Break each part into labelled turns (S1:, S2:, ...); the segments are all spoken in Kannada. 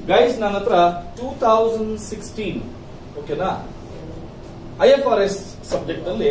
S1: ಗೈಸ್ ನನ್ನ ಹತ್ರ ಟೂ ತೌಸಂಡ್ ಸಿಕ್ಸ್ಟೀನ್ ಓಕೆನಾ I F R S subject ಅಲ್ಲಿ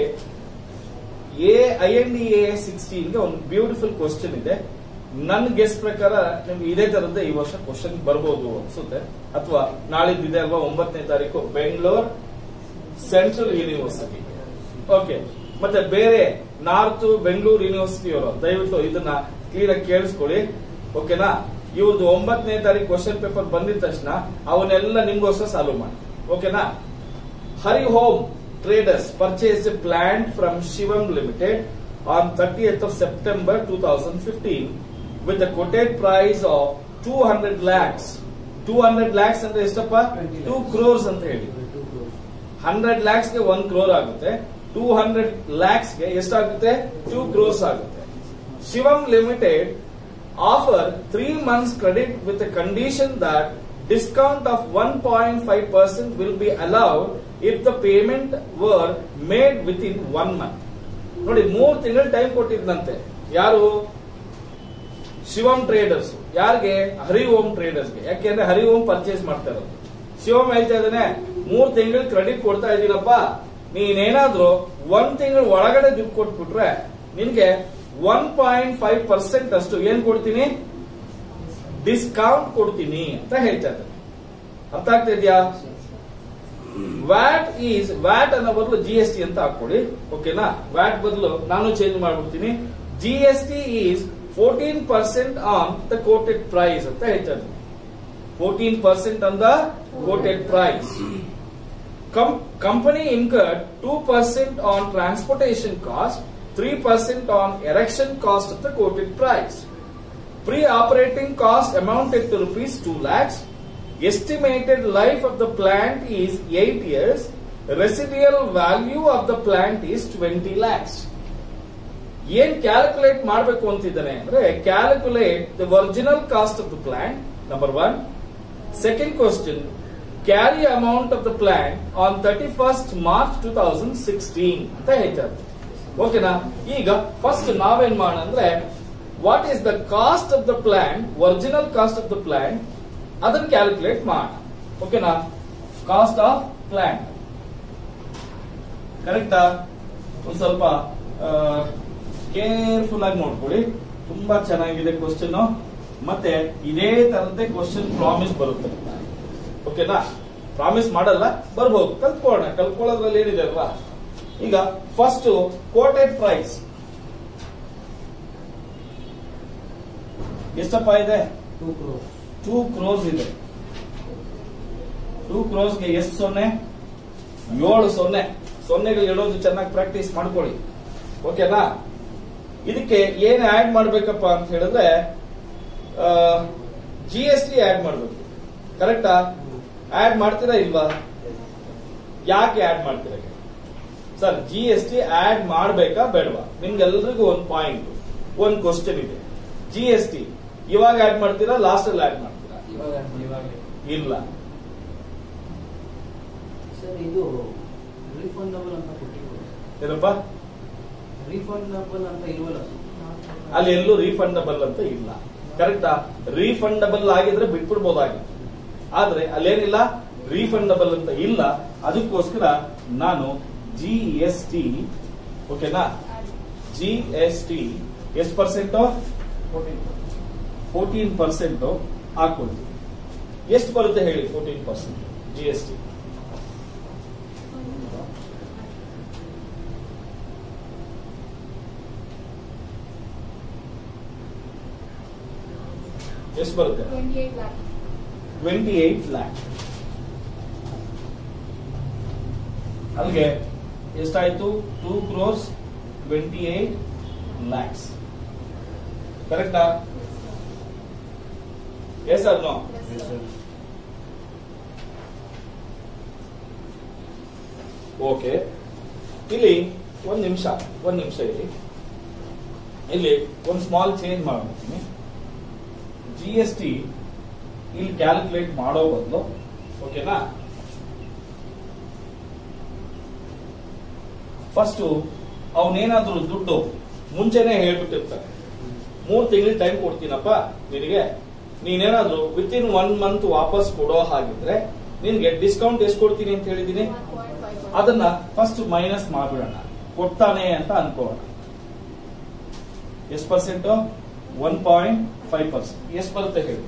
S1: A I N D A sixteen ಗೆ ಒಂದು ಬ್ಯೂಟಿಫುಲ್ ಕ್ವಶನ್ ಇದೆ ನನ್ನ ಗೆಸ್ ಪ್ರಕಾರ ನಿಮ್ಗೆ ಇದೇ ತರದ್ದೇ ಈ ವರ್ಷ ಕ್ವಶನ್ ಬರ್ಬೋದು ಅನ್ಸುತ್ತೆ ಅಥವಾ ನಾಳಿದ್ದಿದೆ ಅಲ್ವಾ ಒಂಬತ್ತನೇ ತಾರೀಕು ಬೆಂಗಳೂರು ಸೆಂಟ್ರಲ್ ಯೂನಿವರ್ಸಿಟಿ ಓಕೆ ಮತ್ತೆ ಬೇರೆ ನಾರ್ತ್ ಬೆಂಗಳೂರು ಯೂನಿವರ್ಸಿಟಿ ಅವರು ದಯವಿಟ್ಟು ಇದನ್ನ ಕ್ಲಿಯರ್ ಆಗಿ ಕೇಳಿಸ್ಕೊಳ್ಳಿ ಓಕೆನಾ ಇವ್ರದ್ದು ಒಂಬತ್ತನೇ ತಾರೀಕು ಕ್ವಶನ್ ಪೇಪರ್ ಬಂದಿದ ತಕ್ಷಣ ಅವನ್ನೆಲ್ಲ ನಿಮ್ಗೋಸ್ಕರ ಸಾಲ್ವ್ ಮಾಡಿ ಓಕೆನಾ Hari Home Traders purchase a plant from Shivam Limited on thirtieth of September two thousand fifteen with the quoted price of two hundred lakhs two hundred lakhs ಅಂದ್ರೆ ಎಷ್ಟಪ್ಪ ಟೂ ಕ್ರೋರ್ಸ್ ಅಂತ ಹೇಳಿ ಹಂಡ್ರೆಡ್ ಲ್ಯಾಕ್ಸ್ ಗೆ ಒನ್ ಕ್ರೋರ್ ಆಗುತ್ತೆ ಟೂ ಹಂಡ್ರೆಡ್ ಲ್ಯಾಕ್ಸ್ ಗೆ ಎಷ್ಟಾಗುತ್ತೆ ಟೂ ಕ್ರೋರ್ಸ್ ಆಗುತ್ತೆ Shivam Limited offer three months credit with condition that discount of one point five percent will be allowed if the payment were made within one month ನೋಡಿ ಮೂರ್ ತಿಂಗಳು ಟೈಮ್ ಕೊಟ್ಟಿದ್ದಂತೆ ಯಾರು ಶಿವಂ ಟ್ರೇಡರ್ಸ್ ಯಾರಿಗೆ ಹರಿ ಓಂ ಟ್ರೇಡರ್ಸ್ಗೆ ಯಾಕೆಂದ್ರೆ ಹರಿ ಓಂ ಪರ್ಚೇಸ್ ಮಾಡ್ತಾ ಇರೋದು ಶಿವಂ ಹೇಳ್ತಾ ಇದ್ದಾನೆ ಮೂರ್ ತಿಂಗಳು ಕ್ರೆಡಿಟ್ ಕೊಡ್ತಾ ಇದ್ದೀನಪ್ಪ ನೀನೇನಾದ್ರೂ ಒಂದ್ ತಿಂಗಳ ಒಳಗಡೆ ದುಡ್ಡು ಕೊಟ್ಬಿಟ್ರೆ ನಿನ್ಗೆ ಒನ್ ಪಾಯಿಂಟ್ ಫೈವ್ ಪರ್ಸೆಂಟ್ ಅಷ್ಟು ಏನ್ ಕೊಡ್ತೀನಿ ಡಿಸ್ಕೌಂಟ್ ಕೊಡ್ತೀನಿ ಅಂತ ಹೇಳ್ತಾ ಇದ್ದಾರೆ ಅರ್ಥ ಆಗ್ತಾ ಇದೆಯಾ ವ್ಯಾಟ್ ಈಸ್ ವ್ಯಾಟ್ ಅನ್ನೋ ಬದಲು ಜಿ ಎಸ್ ಟಿ ಅಂತ ಹಾಕೊಳ್ಳಿ ಓಕೆನಾ ವ್ಯಾಟ್ ಬದಲು ನಾನು ಚೇಂಜ್ ಮಾಡ್ಬಿಡ್ತೀನಿ G S T is fourteen percent on the quoted price ಅಂತ ಹೇಳ್ತಾ ಇದ್ದೀನಿ fourteen percent on the quoted price company incurred 2% on transportation cost, 3% on erection cost of the quoted price. Pre-operating cost amounted to rupees 2 lakhs. Estimated life of the plant is 8 years. Residual value of the plant is 20 lakhs. ಏನ್ ಕ್ಯಾಲ್ಕುಲೇಟ್ ಮಾಡಬೇಕು ಅಂತಿದ್ದಾನೆ ಅಂದ್ರೆ calculate the original cost of the plant number one second question carry amount of the plant on thirty first March two thousand sixteen ಅಂತ ಹೇಳ್ತಾರೆ ಓಕೆನಾ ಈಗ ಫಸ್ಟ್ ನಾವೇನ್ ಮಾಡೋಣ ಅಂದ್ರೆ what is the cost of the plant original cost of the plant ಅದನ್ನ ಕ್ಯಾಲ್ಕುಲೇಟ್ ಮಾಡೋಣ ಓಕೆನಾ ಕಾಸ್ಟ್ ಆಫ್ ಪ್ಲಾಂಟ್ ಕರೆಕ್ಟಾ ಒಂದ್ ಸ್ವಲ್ಪ ಕೇರ್ಫುಲ್ ಆಗಿ ನೋಡ್ಕೊಳ್ಳಿ ತುಂಬಾ ಚೆನ್ನಾಗಿದೆ ಕ್ವಶನ್ ಮತ್ತೆ ಇದೇ ತರದ್ದೇ ಕ್ವಶನ್ ಪ್ರಾಮಿಸ್ ಬರುತ್ತೆ ಓಕೆನಾ ಪ್ರಾಮಿಸ್ ಮಾಡಲ್ಲ ಬರ್ಬೋದು ಕಲ್ತ್ಕೊಳ್ಳೋಣ ಕಲ್ತ್ಕೊಳ್ಳೋದ್ರಲ್ಲಿ ಏನಿದೆ ಅಲ್ವಾ ಈಗ ಫಸ್ಟ್ ಕೋಟೆಡ್ ಪ್ರೈಸ್ ಎಷ್ಟಪ್ಪ ಇದೆ
S2: ಟೂ ಕ್ರೋರ್
S1: ಟೂ ಕ್ರೋಸ್ ಇದೆ ಟೂ ಕ್ರೋಸ್ಗೆ ಎಷ್ಟು ಸೊನ್ನೆ ಏಳು ಸೊನ್ನೆ ಸೊನ್ನೆಗಳು ಇಡೋದು ಚೆನ್ನಾಗಿ ಪ್ರಾಕ್ಟೀಸ್ ಮಾಡ್ಕೊಳ್ಳಿ ಓಕೆನಾ ಇದಕ್ಕೆ ಏನ್ ಆಡ್ ಮಾಡ್ಬೇಕಪ್ಪ ಅಂತ ಹೇಳಿದ್ರೆ ಜಿ ಎಸ್ ಟಿ ಆಡ್ ಮಾಡ್ಬೇಕು ಕರೆಕ್ಟಾ ಆಡ್ ಮಾಡ್ತೀರಾ ಇಲ್ವಾ ಯಾಕೆ ಆಡ್ ಮಾಡ್ತೀರಾ sir G S T add ಮಾಡ್ಬೇಕಾ ಬೇಡವಾ ನಿಮ್ಗೆಲ್ರಿಗೂ ಒಂದು ಪಾಯಿಂಟ್ ಒಂದು ಕ್ವಶನ್ ಇದೆ ಜಿ ಎಸ್ ಟಿ ಇವಾಗ ಆಡ್ ಮಾಡ್ತೀರಾ ಲಾಸ್ಟ್ ಅಲ್ಲಿ ಆಡ್ ಮಾಡ್ತೀರಾ
S2: ಇವಾಗ ಇವಾಗ
S1: ಇಲ್ಲ
S2: ಸರ್ ಇದು ರೀಫಂಡಬಲ್ ಅಂತ ಕೊಟ್ಟಿದ್ರು
S1: ಏನಪ್ಪ
S2: ರೀಫಂಡಬಲ್ ಅಂತ ಇಲ್ವಲ್ಲ
S1: ಅಲ್ಲಿ ಎಲ್ಲೂ ರೀಫಂಡಬಲ್ ಅಂತ ಇಲ್ಲ ಕರೆಕ್ಟಾ ರೀಫಂಡಬಲ್ ಆಗಿದ್ರೆ ಬಿಟ್ಬಿಡ್ಬೋದಾಗಿತ್ತು ಆದ್ರೆ ಅಲ್ಲೇನಿಲ್ಲ ರೀಫಂಡಬಲ್ ಅಂತ ಇಲ್ಲ ಅದಕ್ಕೋಸ್ಕರ ನಾನು ಜಿ ಎಸ್ ಟಿ ಓಕೆನಾ ಜಿ ಎಸ್ ಟಿ ಎಷ್ಟು ಪರ್ಸೆಂಟ್ ಫೋರ್ಟೀನ್ ಪರ್ಸೆಂಟ್ ಹಾಕೊಳ್ತೀವಿ ಎಷ್ಟು ಬರುತ್ತೆ ಹೇಳಿ fourteen percent G S T ಎಷ್ಟು ಬರುತ್ತೆ
S3: 28 lakh.
S1: ಟ್ವೆಂಟಿ ಏಟ್ ಲ್ಯಾಕ್ ಅಲ್ಲಿಗೆ ಎಷ್ಟಾಯ್ತು two crores twenty eight lakhs ಕರೆಕ್ಟಾ yes or no
S3: Yes, sir.
S1: Okay ಇಲ್ಲಿ ಒಂದ್ ನಿಮಿಷ ಒಂದ್ ನಿಮಿಷ ಇಲ್ಲಿ ಇಲ್ಲಿ ಒಂದು ಸ್ಮಾಲ್ ಚೇಂಜ್ ಮಾಡ್ಬಿಡ್ತೀನಿ ಜಿ ಎಸ್ ಟಿ ಇಲ್ಲಿ ಕ್ಯಾಲ್ಕುಲೇಟ್ ಮಾಡೋ ಬದಲು ಓಕೆನಾ ಫಸ್ಟ್ ಅವನೇನಾದ್ರೂ ದುಡ್ಡು ಮುಂಚೆನೆ ಹೇಳ್ಬಿಟ್ಟಿರ್ತಾರೆ ಮೂರ್ ತಿಂಗಳು ಟೈಮ್ ಕೊಡ್ತೀನಪ್ಪ ನಿನಗೆ ನೀನೇನಾದ್ರೂ ವಿತ್ ಇನ್ ಒನ್ ಮಂತ್ ವಾಪಸ್ ಕೊಡೋ ಹಾಗಿದ್ರೆ ನಿನ್ಗೆ ಡಿಸ್ಕೌಂಟ್ ಎಷ್ಟು ಕೊಡ್ತೀನಿ ಅಂತ ಹೇಳಿದೀನಿ ಅದನ್ನ ಫಸ್ಟ್ ಮೈನಸ್ ಮಾಡ್ಬಿಡೋಣ ಕೊಡ್ತಾನೆ ಅಂತ ಅನ್ಕೋಣ ಎಷ್ಟು percent one point five percent ಎಷ್ಟು ಬರುತ್ತೆ ಹೇಳಿ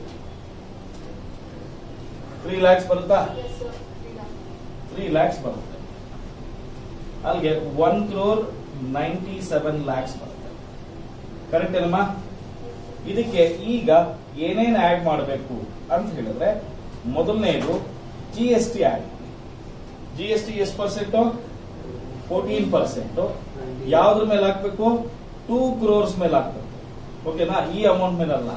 S1: ತ್ರೀ ಲ್ಯಾಕ್ಸ್ ಬರುತ್ತಾ ತ್ರೀ ಲ್ಯಾಕ್ಸ್ ಬರುತ್ತೆ ಅಲ್ಲಿಗೆ one crore ninety seven lakhs ಬರುತ್ತೆ ಕರೆಕ್ಟ್ ಏನಮ್ಮ ಇದಕ್ಕೆ ಈಗ ಏನೇನ್ ಆಡ್ ಮಾಡಬೇಕು ಅಂತ ಹೇಳಿದ್ರೆ ಮೊದಲನೇದು G S T add G S T ಎಷ್ಟು ಪರ್ಸೆಂಟ್ ಫೋರ್ಟೀನ್ ಪರ್ಸೆಂಟ್ ಯಾವ್ದ್ರ ಮೇಲೆ ಹಾಕ್ಬೇಕು ಟೂ ಕ್ರೋರ್ಸ್ ಮೇಲೆ ಹಾಕ್ಬೇಕು ಓಕೆನಾ ಈ ಅಮೌಂಟ್ ಮೇಲೆ ಅಲ್ಲ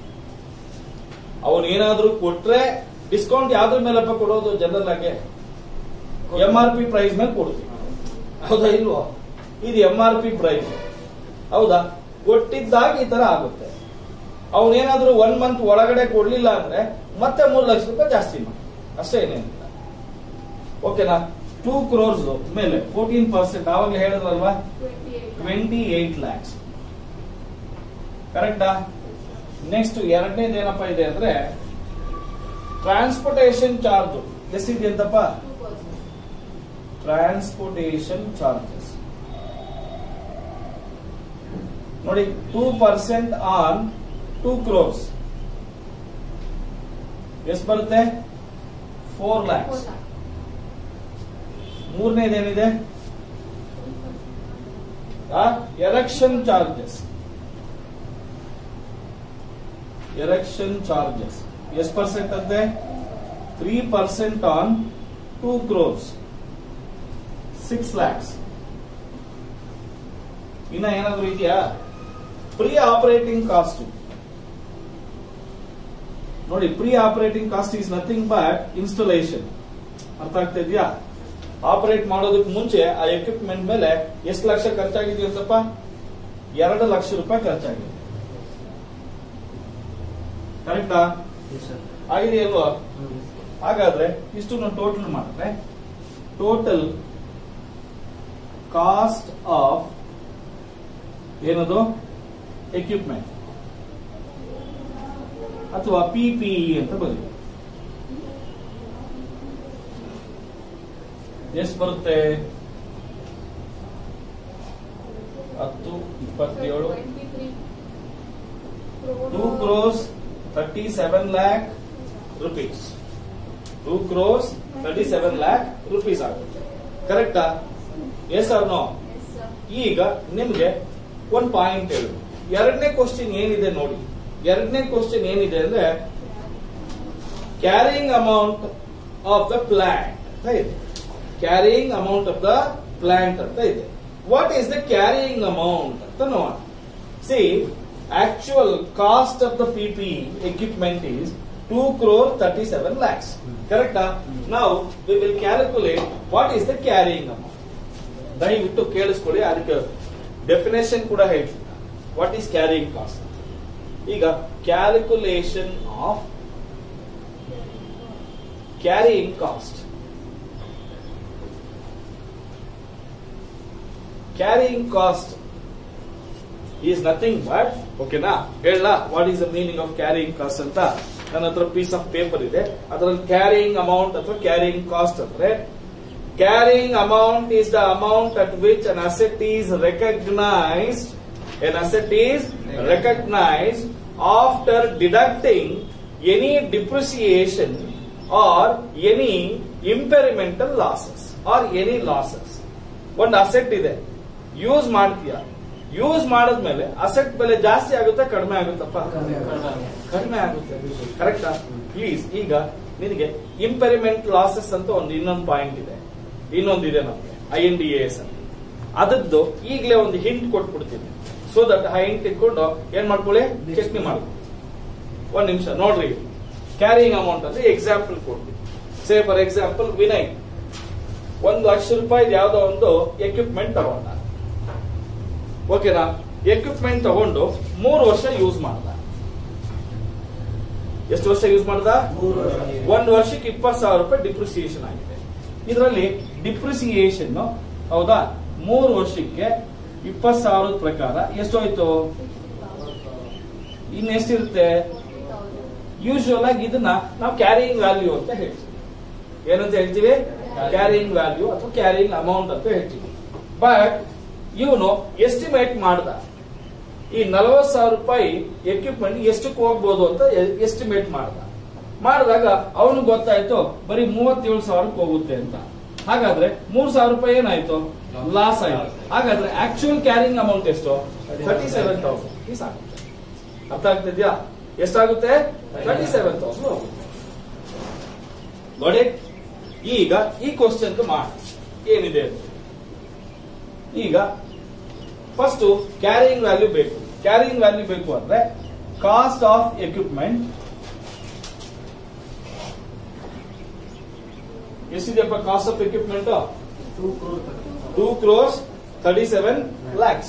S1: ಅವನು ಏನಾದ್ರೂ ಕೊಟ್ರೆ ಡಿಸ್ಕೌಂಟ್ ಯಾವ್ದ್ರ ಮೇಲಪ್ಪ ಕೊಡೋದು ಜನರಲ್ ಆಗಿ ಎಂ ಆರ್ ಪಿ ಪ್ರೈಸ್ ಮೇಲೆ ಕೊಡ್ತೀವಿ ಹೌದಾ ಇಲ್ವೋ ಇದು ಎಂ ಆರ್ ಪಿ ಪ್ರೈಸ್ ಹೌದಾ ಕೊಟ್ಟಿದ್ದಾಗ ಈ ತರ ಆಗುತ್ತೆ ಅವನೇನಾದ್ರೂ ಒನ್ ಮಂತ್ ಒಳಗಡೆ ಕೊಡ್ಲಿಲ್ಲ ಅಂದ್ರೆ ಮತ್ತೆ ಮೂರು ಲಕ್ಷ ರೂಪಾಯಿ ಜಾಸ್ತಿ ಮಾಡಿ ಅಷ್ಟೇ ಏನೇನಿಲ್ಲ ಓಕೆನಾ ಟೂ ಕ್ರೋರ್ಸ್ ಮೇಲೆ ಫೋರ್ಟೀನ್ ಪರ್ಸೆಂಟ್ ಆವಾಗಲೇ ಹೇಳಿದ್ರಲ್ವಾ ಟ್ವೆಂಟಿ ಏಟ್ ಲ್ಯಾಕ್ಸ್ ಕರೆಕ್ಟಾ ನೆಕ್ಸ್ಟ್ ಎರಡನೇದು ಏನಪ್ಪಾ ಇದೆ ಅಂದ್ರೆ ಟ್ರಾನ್ಸ್ಪೋರ್ಟೇಷನ್ ಚಾರ್ಜ್ ಎಷ್ಟಿದೆ ಅಂತಪ್ಪ ಟ್ರಾನ್ಸ್ಪೋರ್ಟೇಷನ್ ಚಾರ್ಜಸ್ ನೋಡಿ two percent on two crores ಎಷ್ಟು ಬರುತ್ತೆ ಫೋರ್ ಲ್ಯಾಕ್ಸ್ ಮೂರನೇದೇನಿದೆ ಎಲೆಕ್ಷನ್ ಚಾರ್ಜಸ್ ಎಲೆಕ್ಷನ್ ಚಾರ್ಜಸ್ ಎಷ್ಟು ಪರ್ಸೆಂಟ್ ಅಂತೆ three percent on two crores six lakhs ಇನ್ನ ಏನಾದ್ರು ಇದೆಯಾ ಪ್ರೀ ಆಪರೇಟಿಂಗ್ ಕಾಸ್ಟ್ ನೋಡಿ pre operating cost is nothing but installation ಅರ್ಥ ಆಗ್ತಾ ಇದೆಯಾ ಆಪರೇಟ್ ಮಾಡೋದಕ್ಕೆ ಮುಂಚೆ ಆ ಎಕ್ವಿಪ್ಮೆಂಟ್ ಮೇಲೆ ಎಷ್ಟು ಲಕ್ಷ ಖರ್ಚಾಗಿದೆ ಅಂತಪ್ಪ ಎರಡು ಲಕ್ಷ ರೂಪಾಯಿ ಖರ್ಚಾಗಿದೆ ಕರೆಕ್ಟಾ ಆಗಿದೆಯಲ್ವಾ ಹಾಗಾದ್ರೆ ಇಷ್ಟು ಟೋಟಲ್ ಮಾಡಿದ್ರೆ ಟೋಟಲ್ ಕಾಸ್ಟ್ ಆಫ್ ಏನದು ಎಕ್ವಿಪ್ಮೆಂಟ್ ಅಥವಾ ಪಿಪಿಇ ಅಂತ ಬರೀ ಎಷ್ಟು ಬರುತ್ತೆ ಹತ್ತು ಇಪ್ಪತ್ತೇಳು two crores thirty seven lakh rupees two crores thirty seven lakh rupees ಆಗುತ್ತೆ ಕರೆಕ್ಟಾ ಎಸ್ ಆರ್ ನೋ ಈಗ ನಿಮ್ಗೆ ಒಂದ್ ಪಾಯಿಂಟ್ ಹೇಳು ಎರಡನೇ ಕ್ವಶನ್ ಏನಿದೆ ನೋಡಿ ಎರಡನೇ ಕ್ವಶನ್ ಏನಿದೆ ಅಂದ್ರೆ carrying amount of the plant ಅಂತ ಇದೆ carrying amount of the plant ಅಂತ ಇದೆ what is the carrying amount ಅಂತ ನೋಡೋಣ see actual cost of the PP equipment is two crore thirty seven lakhs ಕರೆಕ್ಟಾ ನಾವು we will calculate what is the carrying amount ದಯವಿಟ್ಟು ಕೇಳಿಸ್ಕೊಳ್ಳಿ ಅದಕ್ಕೆ ಡೆಫಿನೇಷನ್ ಕೂಡ ಹೇಳ್ತೀನಿ ವಾಟ್ ಈಸ್ ಕ್ಯಾರಿಯಿಂಗ್ ಕಾಸ್ಟ್ ಈಗ calculation of carrying cost carrying cost is nothing but ಓಕೆನಾ ಹೇಳ what is the meaning of carrying cost ಅಂತ ನನ್ನ ಹತ್ರ ಪೀಸ್ ಆಫ್ ಪೇಪರ್ ಇದೆ ಅದರಲ್ಲಿ ಕ್ಯಾರಿಯಿಂಗ್ ಅಮೌಂಟ್ ಅಥವಾ ಕ್ಯಾರಿಯಿಂಗ್ ಕಾಸ್ಟ್ ಅಂದ್ರೆ carrying amount is the amount at which an asset is recognised an asset is recognised after deducting any depreciation or any impairment losses or any losses ಒಂದು ಅಸೆಟ್ ಇದೆ ಯೂಸ್ ಮಾಡ್ತೀಯ ಯೂಸ್ ಮಾಡಿದ್ಮೇಲೆ ಅಸೆಟ್ ಬೆಲೆ ಜಾಸ್ತಿ ಆಗುತ್ತೆ ಕಡಿಮೆ ಆಗುತ್ತಪ್ಪ ಕಡಿಮೆ ಆಗುತ್ತೆ ಕರೆಕ್ಟಾ ಪ್ಲೀಸ್ ಈಗ ನಿನಗೆ ಇಂಪೆರಿಮೆಂಟ್ ಲಾಸಸ್ ಅಂತ ಒಂದು ಇನ್ನೊಂದು ಪಾಯಿಂಟ್ ಇದೆ ಇನ್ನೊಂದಿದೆ ನಮಗೆ ಐ ಎನ್ ಡಿ ಎಸ್ ಅಂತ ಅದದ್ದು ಈಗಲೇ ಒಂದು ಹಿಂಟ್ ಕೊಟ್ಬಿಡ್ತೀನಿ ಸೊ ದಟ್ ಆ ಹಿಂಟ್ ಇಟ್ಕೊಂಡು ಏನ್ ಮಾಡ್ಕೊಳ್ಳಿ ಚಟ್ನಿ ಮಾಡ್ಕೊಳ್ಳಿ ಒಂದ್ ನಿಮಿಷ ನೋಡ್ರಿ ಕ್ಯಾರಿಯಿಂಗ್ ಅಮೌಂಟ್ ಅಂದ್ರೆ ಎಕ್ಸಾಂಪಲ್ ಕೊಡ್ತೀನಿ ಸೇ ಫಾರ್ ಎಕ್ಸಾಂಪಲ್ ವಿನಯ್ ಒಂದು ಲಕ್ಷ ರೂಪಾಯಿ ಯಾವ್ದೋ ಒಂದು ಎಕ್ವಿಪ್ಮೆಂಟ್ ತಗೊಂಡ ಓಕೆನಾ ಎಕ್ವಿಪ್ಮೆಂಟ್ ತಗೊಂಡು ಮೂರು ವರ್ಷ ಯೂಸ್ ಮಾಡ್ದ ಎಷ್ಟು ವರ್ಷ ಯೂಸ್ ಮಾಡ್ದ
S2: ಮೂರು ವರ್ಷ.
S1: ಒಂದು ವರ್ಷಕ್ಕೆ ಇಪ್ಪತ್ತು ಸಾವಿರ ರೂಪಾಯಿ ಡಿಪ್ರಿಸಿಯೇಷನ್ ಆಗಿದೆ ಇದರಲ್ಲಿ ಡಿಪ್ರಿಸಿಯೇಷನ್ ಹೌದಾ ಮೂರು ವರ್ಷಕ್ಕೆ ಇಪ್ಪತ್ತು ಸಾವಿರದ ಪ್ರಕಾರ ಎಷ್ಟೋಯ್ತು ಇನ್ನೆಷ್ಟಿರುತ್ತೆ ಯೂಶುವಲ್ ಆಗಿ ಇದನ್ನ ನಾವು ಕ್ಯಾರಿಯಿಂಗ್ ವ್ಯಾಲ್ಯೂ ಅಂತ ಹೇಳ್ತೀವಿ ಏನಂತ ಹೇಳ್ತೀವಿ ಕ್ಯಾರಿಯಿಂಗ್ ವ್ಯಾಲ್ಯೂ ಅಥವಾ ಕ್ಯಾರಿಯಿಂಗ್ ಅಮೌಂಟ್ ಅಂತ ಹೇಳ್ತೀವಿ ಬಟ್ ಇವನು ಎಸ್ಟಿಮೇಟ್ ಮಾಡ್ದ ಈ ನಲವತ್ತು ಸಾವಿರ ರೂಪಾಯಿ ಎಕ್ವಿಪ್ಮೆಂಟ್ ಎಷ್ಟಕ್ಕೆ ಹೋಗ್ಬೋದು ಅಂತ ಎಸ್ಟಿಮೇಟ್ ಮಾಡ್ದ ಮಾಡಿದಾಗ ಅವನು ಗೊತ್ತಾಯ್ತು ಬರೀ ಮೂವತ್ತೇಳು ಸಾವಿರಕ್ಕೆ ಹೋಗುತ್ತೆ ಅಂತ ಹಾಗಾದ್ರೆ ಮೂರ್ ಸಾವಿರ ರೂಪಾಯಿ ಏನಾಯ್ತು ಲಾಸ್ ಆಯ್ತು ಹಾಗಾದ್ರೆ ಆಕ್ಚುಯಲ್ ಕ್ಯಾರಿಂಗ್ ಅಮೌಂಟ್ ಎಷ್ಟು ಥರ್ಟಿ ಸೆವೆನ್ ತೌಸಂಡ್ ಆಗುತ್ತೆ ಅರ್ಥ ಆಗ್ತಿದ್ಯಾ ಎಷ್ಟಾಗುತ್ತೆ ಥರ್ಟಿ ಸೆವೆನ್ ತೌಸಂಡ್ ನೋಡಿ ಈಗ ಈ ಕ್ವಶನ್ ಮಾಡಿ ಏನಿದೆ ಅಂತ ಈಗ ಫಸ್ಟ್ ಕ್ಯಾರಿಯಿಂಗ್ ವ್ಯಾಲ್ಯೂ ಬೇಕು ಕ್ಯಾರಿಯಿಂಗ್ ವ್ಯಾಲ್ಯೂ ಬೇಕು ಅಂದ್ರೆ ಕಾಸ್ಟ್ ಆಫ್ ಎಕ್ವಿಪ್ಮೆಂಟ್ ಎಷ್ಟಿದೆಯಪ್ಪ cost of equipment
S2: two crore
S1: two crores thirty seven lakhs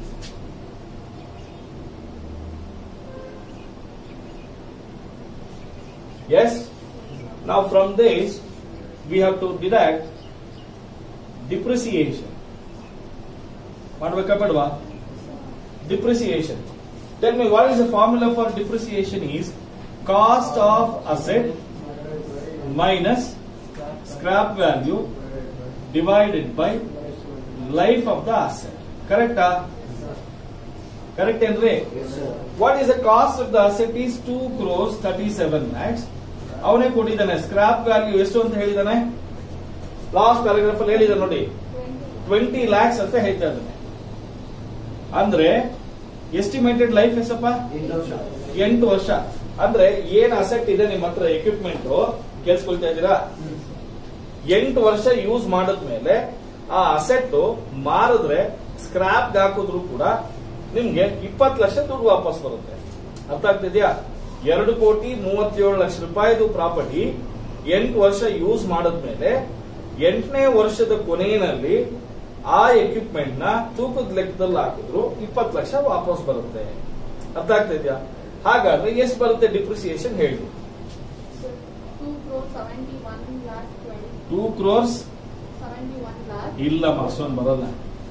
S1: Yes. Now from this, we have to deduct depreciation. ಮಾಡ್ಬೇಕಾ ಬೇಡವಾ depreciation tell me what is the formula for depreciation is cost of asset minus scrap value divided by life of the asset ಕರೆಕ್ಟಾ ಕರೆಕ್ಟ್ ಏನ್ರಿ what is the cost of the asset is two crores thirty seven lakhs ಅವನೇ ಕೊಟ್ಟಿದ್ದಾನೆ ಸ್ಕ್ರಾಪ್ ವ್ಯಾಲ್ಯೂ ಎಷ್ಟು ಅಂತ ಹೇಳಿದಾನೆ ಲಾಸ್ಟ್ ಪ್ಯಾರಾಗ್ರಾಫ್ ಅಲ್ಲಿ ಹೇಳಿದ ನೋಡಿ ಟ್ವೆಂಟಿ ಲ್ಯಾಕ್ಸ್ ಅಂತ ಹೇಳ್ತಾ ಇದ್ದಾನೆ ಅಂದ್ರೆ ಎಸ್ಟಿಮೇಟೆಡ್ ಲೈಫ್ ಎಷ್ಟಪ್ಪ
S2: ಎಂಟು ವರ್ಷ
S1: ಎಂಟು ವರ್ಷ ಅಂದ್ರೆ ಏನ್ ಅಸೆಟ್ ಇದೆ ನಿಮ್ಮ ಹತ್ರ ಎಕ್ವಿಪ್ಮೆಂಟ್ ಕೇಳಿಸ್ಕೊಳ್ತಾ ಇದ್ದೀರಾ ಎಂಟು ವರ್ಷ ಯೂಸ್ ಮಾಡಿದ್ಮೇಲೆ ಆ ಅಸೆಟ್ ಮಾರಿದ್ರೆ ಸ್ಕ್ರಾಪ್ ಹಾಕಿದ್ರು ಕೂಡ ನಿಮ್ಗೆ ಇಪ್ಪತ್ತು ಲಕ್ಷ ದುಡ್ಡು ವಾಪಸ್ ಬರುತ್ತೆ ಅರ್ಥ ಆಗ್ತಿದ್ಯಾ ಎರಡು ಕೋಟಿ ಮೂವತ್ತೇಳು ಲಕ್ಷ ರೂಪಾಯಿದು ಪ್ರಾಪರ್ಟಿ ಎಂಟು ವರ್ಷ ಯೂಸ್ ಮಾಡಿದ್ಮೇಲೆ ಎಂಟನೇ ವರ್ಷದ ಕೊನೆಯಲ್ಲಿ ಆ ಎಕ್ವಿಪ್ಮೆಂಟ್ ನ ತೂಕದ ಲೆಕ್ಕದಲ್ಲಿ ಹಾಕಿದ್ರು ಇಪ್ಪತ್ತು ಲಕ್ಷ ವಾಪಸ್ ಬರುತ್ತೆ ಅರ್ಥ ಆಗ್ತಿದ್ಯಾ ಹಾಗಾದ್ರೆ ಎಷ್ಟು ಬರುತ್ತೆ ಡಿಪ್ರಿಸಿಯೇಷನ್ ಹೇಳಿ
S3: Two crore seventy-one lakh twenty,
S1: two crores
S3: seventy-one lakh.
S1: ಇಲ್ಲಮ್ಮ ಅಷ್ಟೊಂದು ಬರಲ್ಲ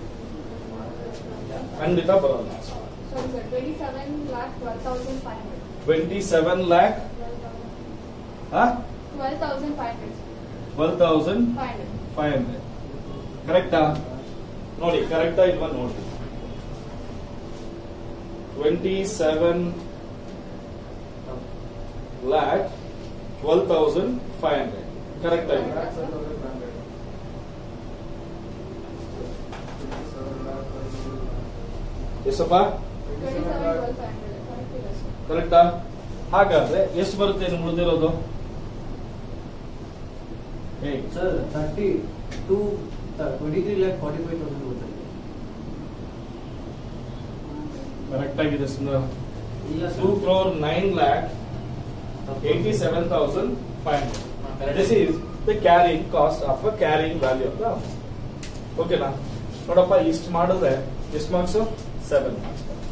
S1: ಖಂಡಿತ ಬರಲ್ಲ
S3: Sorry, sir, twenty-seven lakh twelve thousand five hundred.
S1: Twenty seven lakh
S3: Twelve thousand five hundred.
S1: Twelve thousand
S3: Five hundred.
S1: Five hundred ಕರೆಕ್ಟಾ ನೋಡಿ ಕರೆಕ್ಟಾ ಇಲ್ವಾ ನೋಡಿ twenty seven lakh twelve thousand five hundred correct ಆಗಿ ಎಷ್ಟಪ್ಪ
S3: Twenty-seven twelve five hundred. Correct, yes, sir.
S1: ಕರೆಕ್ಟಾ ಹಾಗಾದ್ರೆ ಎಷ್ಟು ಬರುತ್ತೆ ನಿಮ್ಗೆ ಉಳಿದಿರೋದು ಹೇಗೆ
S2: sir thirty two twenty three lakh forty five thousand ಬರ್ತದೆ
S1: ಕರೆಕ್ಟ್ ಆಗಿದೆ ಸುಂದರ
S2: ಇಲ್ಲ
S1: two crore nine lakh eighty seven thousand five hundred this is the carrying cost of a carrying value ಅಂತ ಓಕೆನಾ ನೋಡಪ್ಪ ಇಷ್ಟು ಮಾಡಿದ್ರೆ ಎಷ್ಟು ಮಾರ್ಕ್ಸ್ ಸೆವೆನ್ ಮಾರ್ಕ್ಸ್